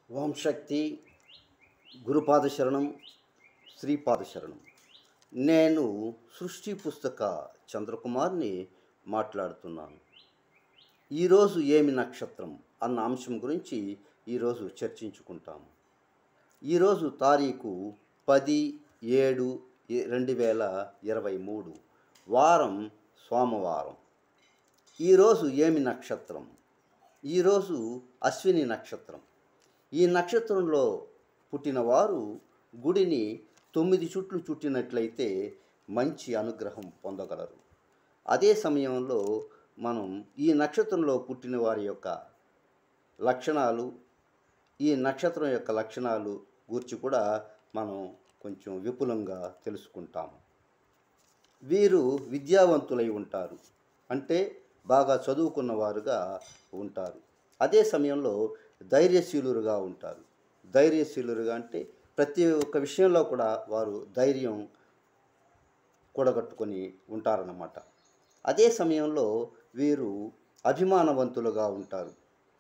ఓం శక్తి గురుపాద శరణం శ్రీపాద శరణం నేను సృష్టి పుస్తక చంద్రకుమార్ని మాట్లాడుతున్నాను ఈరోజు ఏమి నక్షత్రం అన్న అంశం గురించి ఈరోజు చర్చించుకుంటాము ఈరోజు తారీఖు పది ఏడు ఎ- రెండు వేల ఇరవై మూడు వారం సోమవారం ఈరోజు ఏమి నక్షత్రం ఈరోజు అశ్విని నక్షత్రం ఈ నక్షత్రంలో పుట్టినవారు గుడిని తొమ్మిది చుట్లు చుట్టినట్లయితే మంచి అనుగ్రహం పొందగలరు అదే సమయంలో మనం ఈ నక్షత్రంలో పుట్టిన వారి యొక్క లక్షణాలు ఈ నక్షత్రం యొక్క లక్షణాలు గురించి కూడా మనం కొంచెం విపులంగా తెలుసుకుంటాము వీరు విద్యావంతులై ఉంటారు అంటే బాగా చదువుకున్న వారుగా ఉంటారు అదే సమయంలో ధైర్యశీలురుగా ఉంటారు ధైర్యశీలురుగా అంటే ప్రతి ఒక్క విషయంలో కూడా వారు ధైర్యం కూడగట్టుకొని ఉంటారన్నమాట అదే సమయంలో వీరు అభిమానవంతులుగా ఉంటారు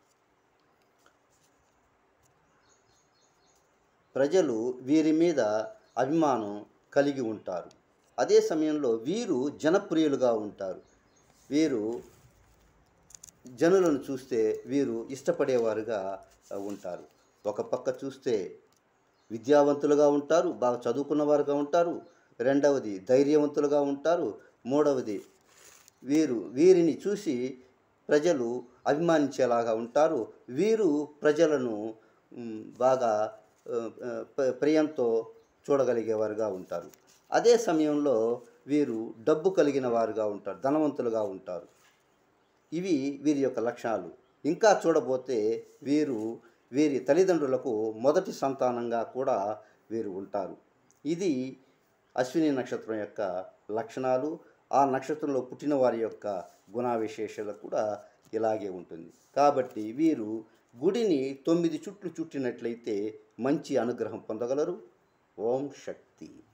ప్రజలు వీరి మీద అభిమానం కలిగి ఉంటారు అదే సమయంలో వీరు జనప్రియులుగా ఉంటారు వీరు జనులను చూస్తే వీరు ఇష్టపడేవారుగా ఆ, ఉంటారు ఒక పక్క చూస్తే విద్యావంతులుగా ఉంటారు బాగా చదువుకున్నవారుగా ఉంటారు రెండవది ధైర్యవంతులుగా ఉంటారు మూడవది వీరు వీరిని చూసి ప్రజలు అభిమానించేలాగా ఉంటారు వీరు ప్రజలను మ్, బాగా ఆ, ఆ, ప్ర- ప్రియంతో చూడగలిగేవారుగా ఉంటారు అదే సమయంలో వీరు డబ్బు కలిగిన వారుగా ఉంటారు ధనవంతులుగా ఉంటారు ఇవి వీరి యొక్క లక్షణాలు ఇంకా చూడబోతే వీరు వీరి తల్లిదండ్రులకు మొదటి సంతానంగా కూడా వీరు ఉంటారు ఇది అశ్విని నక్షత్రం యొక్క లక్షణాలు ఆ నక్షత్రంలో పుట్టిన వారి యొక్క గుణావిశేషాలు కూడా ఇలాగే ఉంటుంది కాబట్టి వీరు గుడిని తొమ్మిది చుట్లు చుట్టినట్లయితే మంచి అనుగ్రహం పొందగలరు ఓం శక్తి